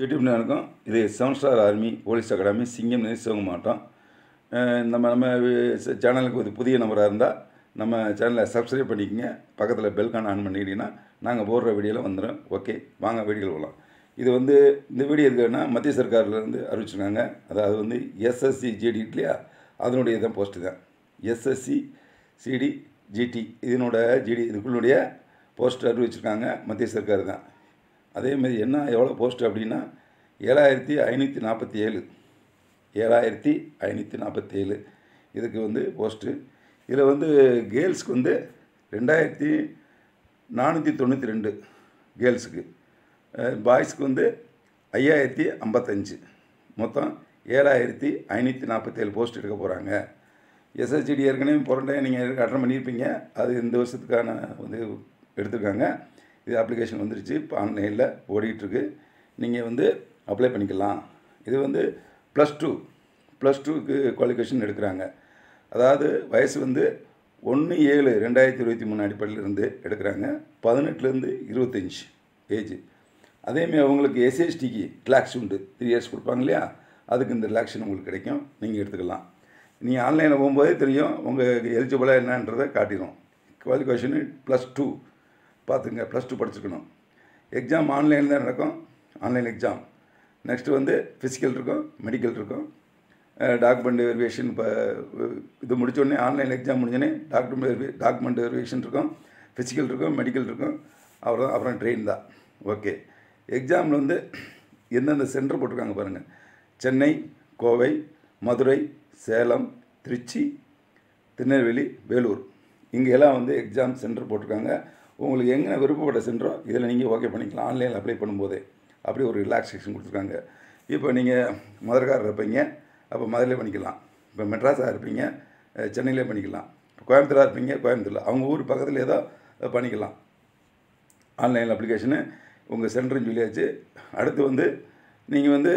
YouTube நேருக்கும் இது seven star army police academy சிங்கம் சிவங்க மாட்டோம் அஹ் நம்ம நம்ம வி- சேனலுக்கு ஒரு புதிய நம்பராக இருந்தால் நம்ம சேனலை சப்ஸ்கிரைப் பண்ணிக்கங்க பக்கத்தில் பெல்கான் ஆன் பண்ணிக்கிட்டீங்கன்னா நாங்கள் போடுற வீடியோவில் வந்துடும் ஓகே வாங்க வீடியோவில் போகலாம் இது வந்து இந்த வீடியோ எதுக்குன்னா மத்திய சர்க்கார்லேருந்து அறிவிச்சிருக்காங்க அதாவது வந்து எஸ்எஸ்சி ஜிடி இல்லையா அதனுடைய தான் போஸ்ட்டு தான் எஸ்எஸ்சி சிடி ஜிடி இதனோட ஜிடி இதுக்குள்ளுடைய போஸ்ட் அறிவிச்சிருக்காங்க மத்திய சர்க்கார் தான் அதேமாதிரி என்ன எவ்வளோ போஸ்ட் அப்படின்னா ஏழாயிரத்தி ஐநூற்றி நாற்பத்தி ஏழு ஏழாயிரத்தி ஐநூற்றி நாற்பத்தி ஏழு இதுக்கு வந்து போஸ்ட்டு இதில் வந்து கேர்ள்ஸ்க்கு வந்து ரெண்டாயிரத்தி நானூற்றி தொண்ணூற்றி ரெண்டு கேர்ள்ஸுக்கு பாய்ஸ்க்கு வந்து ஐயாயிரத்தி ஐம்பத்தஞ்சு மொத்தம் ஏழாயிரத்தி ஐநூற்றி நாற்பத்தேழு போஸ்ட் எடுக்க போகிறாங்க எஸ்எஸ்சிடி ஏற்கனவே புரண்டை நீங்கள் அட்டன் பண்ணியிருப்பீங்க அது இந்த வருஷத்துக்கான வந்து எடுத்திருக்காங்க இது அப்ளிகேஷன் வந்துருச்சு இப்போ ஆன்லைனில் ஓடிட்டுருக்கு நீங்கள் வந்து அப்ளை பண்ணிக்கலாம் இது வந்து ப்ளஸ் டூ ப்ளஸ் டூக்கு குவாலிஃபிகேஷன் எடுக்கிறாங்க அதாவது வயசு வந்து ஒன்று ஏழு ரெண்டாயிரத்தி இருபத்தி மூணு அடிப்படையில் இருந்து எடுக்கிறாங்க பதினெட்டுலேருந்து இருபத்தஞ்சி ஏஜ் அதேமாதிரி அவங்களுக்கு எஸ்எஸ்டிக்கு ரிலாக்ஸ் உண்டு த்ரீ இயர்ஸ் கொடுப்பாங்க இல்லையா அதுக்கு இந்த ரிலாக்ஷன் உங்களுக்கு கிடைக்கும் நீங்கள் எடுத்துக்கலாம் நீங்கள் ஆன்லைனில் போகும்போதே தெரியும் உங்கள் எலிஜிபிளாக என்னன்றதை காட்டிடும் குவாலிஃபிகேஷனு ப்ளஸ் டூ பார்த்துங்க ப்ளஸ் டூ படிச்சிருக்கணும் எக்ஸாம் ஆன்லைனில் தான் நடக்கும் ஆன்லைன் எக்ஸாம் நெக்ஸ்ட்டு வந்து ஃபிசிக்கல் இருக்கும் மெடிக்கல் இருக்கும் டாக்குமெண்ட் வெரிஃபிகேஷன் இப்போ இது முடிச்சோடனே ஆன்லைன் எக்ஸாம் முடிஞ்சோடனே டாக்குமெண்ட் வெரிஃபி டாக்குமெண்ட் வெரிஃபிகேஷன் இருக்கும் ஃபிசிக்கல் இருக்கும் மெடிக்கல் இருக்கும் அப்புறம் அப்புறம் ட்ரெயின் தான் ஓகே எக்ஸாமில் வந்து எந்தெந்த சென்டர் போட்டிருக்காங்க பாருங்கள் சென்னை கோவை மதுரை சேலம் திருச்சி திருநெல்வேலி வேலூர் இங்கே எல்லாம் வந்து எக்ஸாம் சென்டர் போட்டிருக்காங்க உங்களுக்கு எங்கே விருப்பப்பட்ட சென்டரோ இதில் நீங்கள் ஓகே பண்ணிக்கலாம் ஆன்லைனில் அப்ளை பண்ணும்போதே அப்படி ஒரு ரிலாக்ஸேஷன் கொடுத்துருக்காங்க இப்போ நீங்கள் மதுரக்காரர் இருப்பீங்க அப்போ மதுரையிலே பண்ணிக்கலாம் இப்போ மெட்ராஸாக இருப்பீங்க அஹ் சென்னையிலே பண்ணிக்கலாம் இப்போ கோயம்புத்தூராக இருப்பீங்க கோயம்புத்தூரில் அவங்க ஊர் பக்கத்தில் ஏதோ அஹ் பண்ணிக்கலாம் ஆன்லைன் அப்ளிகேஷனு உங்கள் சென்டர்னு சொல்லியாச்சு அடுத்து வந்து நீங்கள் வந்து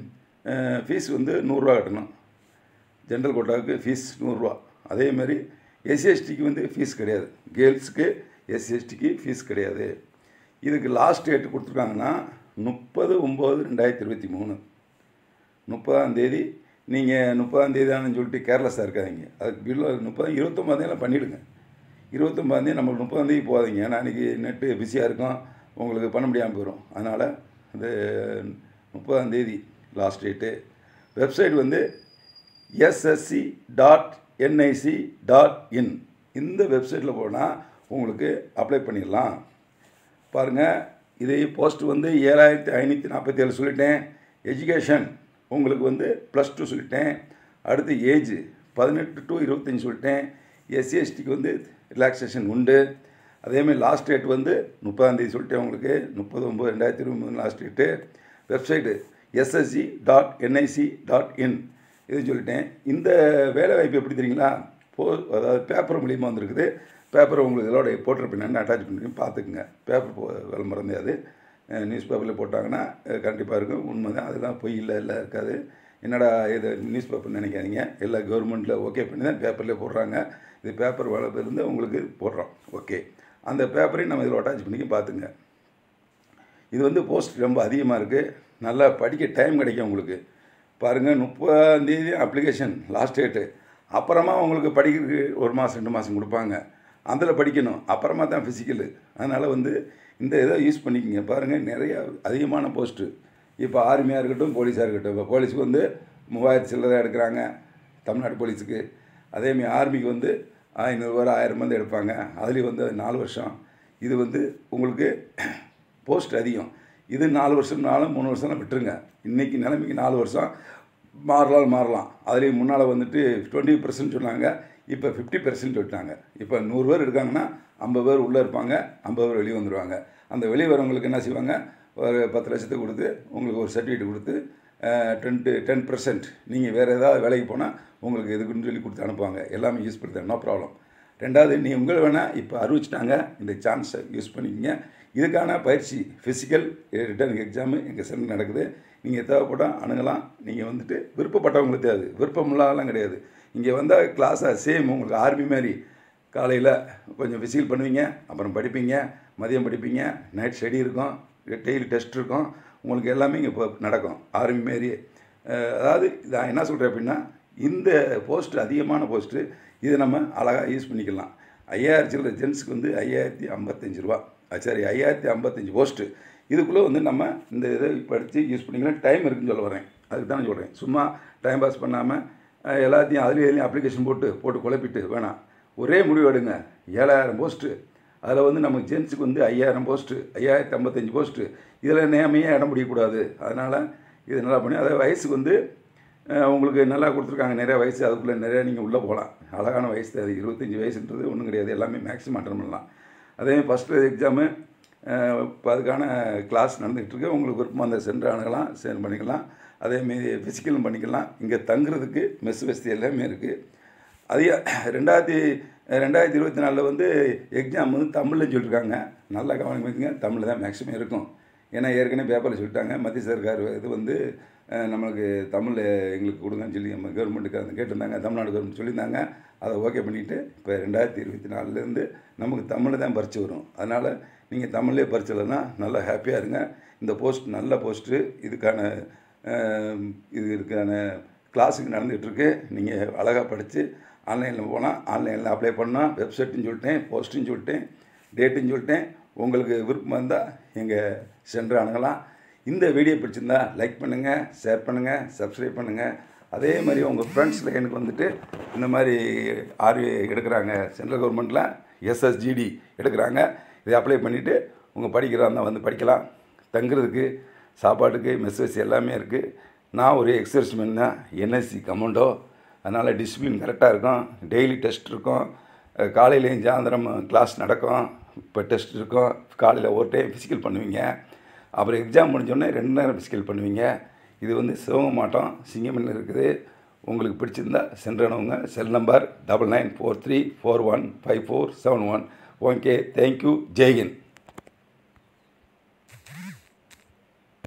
ஃபீஸ் வந்து நூறுரூவா கட்டணும் ஜென்ரல் கோட்டாவுக்கு ஃபீஸ் நூறுரூவா அதே மாதிரி எஸ்சிஎஸ்டிக்கு வந்து ஃபீஸ் கிடையாது கேர்ள்ஸுக்கு எஸ்சிஎஸ்டிக்கு ஃபீஸ் கிடையாது இதுக்கு லாஸ்ட் டேட் கொடுத்துருக்காங்கன்னா முப்பது ஒம்பது ரெண்டாயிரத்தி இருபத்தி மூணு முப்பதாம் தேதி நீங்கள் முப்பதாம் தேதியானு சொல்லிட்டு கேர்லெஸ்ஸாக இருக்காதீங்க அதுக்கு பில்லு முப்பதாம் இருபத்தொம்பதாந்தேதிலாம் பண்ணிவிடுங்க இருபத்தொம்பதாந்தேதி நம்மளுக்கு முப்பதாந்தேதி போகாதீங்க ஏன்னா அன்றைக்கி நெட்டு பிஸியாக இருக்கும் உங்களுக்கு பண்ண முடியாமல் போயிடும் அதனால் இது முப்பதாந்தேதி லாஸ்ட் டேட்டு வெப்சைட் வந்து SSC dot NIC dot in இந்த வெப்சைட்டில் போனால் உங்களுக்கு அப்ளை பண்ணிடலாம் பாருங்கள் இதே போஸ்ட் வந்து ஏழாயிரத்தி ஐநூற்றி நாற்பத்தி ஏழு சொல்லிட்டேன் எஜுகேஷன் உங்களுக்கு வந்து ப்ளஸ் டூ சொல்லிட்டேன் அடுத்து ஏஜ் பதினெட்டு டு இருபத்தஞ்சி சொல்லிட்டேன் எஸ்சிஎஸ்டிக்கு வந்து ரிலாக்ஸேஷன் உண்டு அதேமாதிரி லாஸ்ட் டேட் வந்து முப்பதாந்தேதி சொல்லிட்டேன் உங்களுக்கு முப்பது ஒம்பது ரெண்டாயிரத்தி இருபத்தி மூணு last date website SSC dot NIC dot in இது சொல்லிட்டேன் இந்த வேலை வாய்ப்பு எப்படி தெரியுங்களா போ அதாவது பேப்பர் மூலியமாக வந்திருக்குது பேப்பர் உங்களுக்கு இதோட போட்டிருப்பேன் அட்டாச் பண்ணி பார்த்துக்குங்க பேப்பர் போ விளம்பரம் தான் அது நியூஸ் பேப்பரில் போட்டாங்கன்னா கண்டிப்பாக இருக்கும் உண்மை தான் அதெல்லாம் பொய் இல்லை இல்லை இருக்காது என்னடா இது நியூஸ் பேப்பர் நினைக்காதீங்க எல்லா கவர்மெண்ட்டில் ஓகே பண்ணி தான் பேப்பர்லேயே போடுறாங்க இது பேப்பர் இருந்து உங்களுக்கு போடுறோம் ஓகே அந்த பேப்பரையும் நம்ம இதில் அட்டாச் பண்ணி பார்த்துங்க இது வந்து போஸ்ட் ரொம்ப அதிகமாக இருக்குது நல்லா படிக்க டைம் கிடைக்கும் உங்களுக்கு பாருங்கள் முப்பதாந்தேதி அப்ளிகேஷன் லாஸ்ட் டேட்டு அப்புறமா உங்களுக்கு படிக்கிறதுக்கு ஒரு மாதம் ரெண்டு மாதம் கொடுப்பாங்க அதில் படிக்கணும் அப்புறமா தான் ஃபிசிக்கலு அதனால் வந்து இந்த இதை யூஸ் பண்ணிக்கங்க பாருங்கள் நிறையா அதிகமான போஸ்ட்டு இப்போ ஆர்மியாக இருக்கட்டும் போலீஸாக இருக்கட்டும் இப்போ போலீஸுக்கு வந்து மூவாயிரத்து சில்லறை எடுக்கிறாங்க தமிழ்நாடு போலீஸுக்கு அதேமாதிரி ஆர்மிக்கு வந்து ஐநூறுரூவா ஆயிரம் வந்து எடுப்பாங்க அதுலேயும் வந்து நாலு வருஷம் இது வந்து உங்களுக்கு போஸ்ட் அதிகம் இது நாலு வருஷம்னாலும் மூணு வருஷம்லாம் விட்டுருங்க இன்றைக்கி நிலைமைக்கு நாலு வருஷம் மாறலாம் மாறலாம் அதுலேயும் முன்னால் வந்துட்டு டுவெண்ட்டி பர்சன்ட் சொன்னாங்க இப்போ ஃபிஃப்டி பர்சன்ட் விட்டாங்க இப்போ நூறு பேர் இருக்காங்கன்னா ஐம்பது பேர் உள்ளே இருப்பாங்க ஐம்பது பேர் வெளியே வந்துடுவாங்க அந்த வெளியே வரவங்களுக்கு என்ன செய்வாங்க ஒரு பத்து லட்சத்துக்கு கொடுத்து உங்களுக்கு ஒரு சர்டிஃபிகேட் கொடுத்து டென்ட்டு டென் பர்சன்ட் நீங்கள் வேறு ஏதாவது வேலைக்கு போனால் உங்களுக்கு எதுக்குன்னு சொல்லி கொடுத்து அனுப்புவாங்க எல்லாமே யூஸ் பண்ணி நோ ப்ராப்ளம் ரெண்டாவது நீ உங்களை வேணால் இப்போ அறிவிச்சிட்டாங்க இந்த சான்ஸை யூஸ் பண்ணிக்கங்க இதுக்கான பயிற்சி ஃபிசிக்கல் ரிட்டர்ன் எக்ஸாமு எங்கள் சென்டர் நடக்குது நீங்கள் தேவைப்பட்டால் அணுகலாம் நீங்கள் வந்துட்டு விருப்பப்பட்டவங்களுக்கு தேவை விருப்பம் இல்லாதெல்லாம் கிடையாது இங்கே வந்தால் கிளாஸாக சேம் உங்களுக்கு ஆர்மி மாதிரி காலையில் கொஞ்சம் ஃபிசிக்கல் பண்ணுவீங்க அப்புறம் படிப்பீங்க மதியம் படிப்பீங்க நைட் ஸ்டடி இருக்கும் டெய்லி டெஸ்ட் இருக்கும் உங்களுக்கு எல்லாமே இங்கே இப்போ நடக்கும் ஆர்மி மாரி அஹ், அதாவது நான் என்ன சொல்கிறேன் அப்படின்னா இந்த போஸ்ட் அதிகமான போஸ்ட்டு இதை நம்ம அழகாக யூஸ் பண்ணிக்கலாம் ஐயாயிரம் சில்லற ஜென்ஸுக்கு வந்து ஐயாயிரத்தி ஐம்பத்தஞ்சு ரூபா அது சரி ஐயாயிரத்தி ஐம்பத்தஞ்சு போஸ்ட்டு இதுக்குள்ளே வந்து நம்ம இந்த இதை படித்து யூஸ் பண்ணிக்கலாம் டைம் இருக்குன்னு சொல்ல வரேன் அதுக்கு தான் சொல்கிறேன் சும்மா டைம் பாஸ் பண்ணாமல் எல்லாத்தையும் அதுலேயும் இதுலேயும் அப்ளிகேஷன் போட்டு போட்டு குழப்பிட்டு வேணாம் ஒரே முடிவு எடுங்க ஏழாயிரம் போஸ்ட்டு அதில் வந்து நமக்கு ஜென்ஸுக்கு வந்து ஐயாயிரம் போஸ்ட்டு ஐயாயிரத்தி ஐம்பத்தஞ்சு போஸ்ட்டு இதில் நேமையாக இடம் முடியக்கூடாது அதனால் இது நல்லா பண்ணி அதே வயசுக்கு வந்து அஹ், உங்களுக்கு நல்லா கொடுத்துருக்காங்க நிறைய வயசு அதுக்குள்ளே நிறைய நீங்கள் உள்ளே போகலாம் அழகான வயசு அது இருபத்தஞ்சி வயசுன்றது ஒன்றும் கிடையாது எல்லாமே மேக்ஸிமம் அட்டன் பண்ணலாம் அதே ஃபஸ்ட்டு எக்ஸாமு இப்போ அதுக்கான கிளாஸ் நடந்துகிட்டு இருக்கு உங்களுக்கு விருப்பம் அந்த சென்டர் அணுகலாம் சென்ட் பண்ணிக்கலாம் அதேமாரி ஃபிசிக்கலும் பண்ணிக்கலாம் இங்கே தங்குறதுக்கு மெஸ் வசதி எல்லாமே இருக்குது அதே ரெண்டாயிரத்தி ரெண்டாயிரத்தி இருபத்தி நாலில் வந்து எக்ஸாம் வந்து தமிழில் சொல்லியிருக்காங்க நல்லா கவனிங்க தமிழ் தான் மேக்ஸிமம் இருக்கும் ஏன்னா ஏற்கனவே பேப்பரில் சொல்லிட்டாங்க மத்திய சர்க்கார் இது வந்து அஹ், நம்மளுக்கு தமிழ் எங்களுக்கு கொடுங்கன்னு சொல்லி நம்ம கவர்மெண்ட்டுக்கு அந்த கேட்டிருந்தாங்க தமிழ்நாடு கவர்மெண்ட் சொல்லியிருந்தாங்க அதை ஓகே பண்ணிவிட்டு இப்போ ரெண்டாயிரத்தி இருபத்தி நாலுலேருந்து நமக்கு தமிழ் தான் பரிச்சு வரும் அதனால் நீங்கள் தமிழ்லேயே பரிச்சலைன்னா நல்லா ஹாப்பியாக இருங்க இந்த போஸ்ட் நல்ல போஸ்ட்டு இதுக்கான அஹ், இது இதுக்கான கிளாஸுக்கு நடந்துகிட்ருக்கு நீங்கள் அழகாக படித்து ஆன்லைனில் போனால் ஆன்லைனில் அப்ளை பண்ணால் வெப்சைட்டுன்னு சொல்லிட்டேன் போஸ்ட்டுன்னு சொல்லிட்டேன் டேட்டுன்னு சொல்லிட்டேன் உங்களுக்கு விருப்பம் இருந்தால் எங்கள் சென்று அணுகலாம் இந்த வீடியோ பிடிச்சிருந்தா லைக் பண்ணுங்கள் ஷேர் பண்ணுங்கள் சப்ஸ்கிரைப் பண்ணுங்கள் அதே மாதிரி உங்கள் ஃப்ரெண்ட்ஸில் எனக்கு வந்துட்டு இந்த மாதிரி ஆர்வி எடுக்கிறாங்க சென்ட்ரல் கவர்மெண்ட்டில் எஸ்எஸ்ஜிடி எடுக்கிறாங்க இதை அப்ளை பண்ணிவிட்டு உங்கள் படிக்கிறதா இருந்தால் வந்து படிக்கலாம் தங்குறதுக்கு சாப்பாட்டுக்கு மெஸ் வசதி எல்லாமே இருக்குது நான் ஒரு எக்ஸர்ஸ்மென் தான் என்எஸ்சி கமாண்டோ அதனால் டிசிப்ளின் கரெக்டாக இருக்கும் டெய்லி டெஸ்ட் இருக்கும் அஹ் காலையிலேயும் சாயந்தரம் கிளாஸ் நடக்கும் இப்போ டெஸ்ட் இருக்கும் காலையில் ஒரு டைம் ஃபிசிக்கல் பண்ணுவீங்க அப்புறம் எக்ஸாம் முடிஞ்சோடனே ரெண்டு நேரம் ஃபிசிக்கல் பண்ணுவீங்க இது வந்து சிவக மாட்டோம் சிங்கமில் இருக்குது உங்களுக்கு பிடிச்சிருந்தா சென்றனவங்க cell number double nine four three four one five four seven one okay thank you ஜெய்ஹிந்த்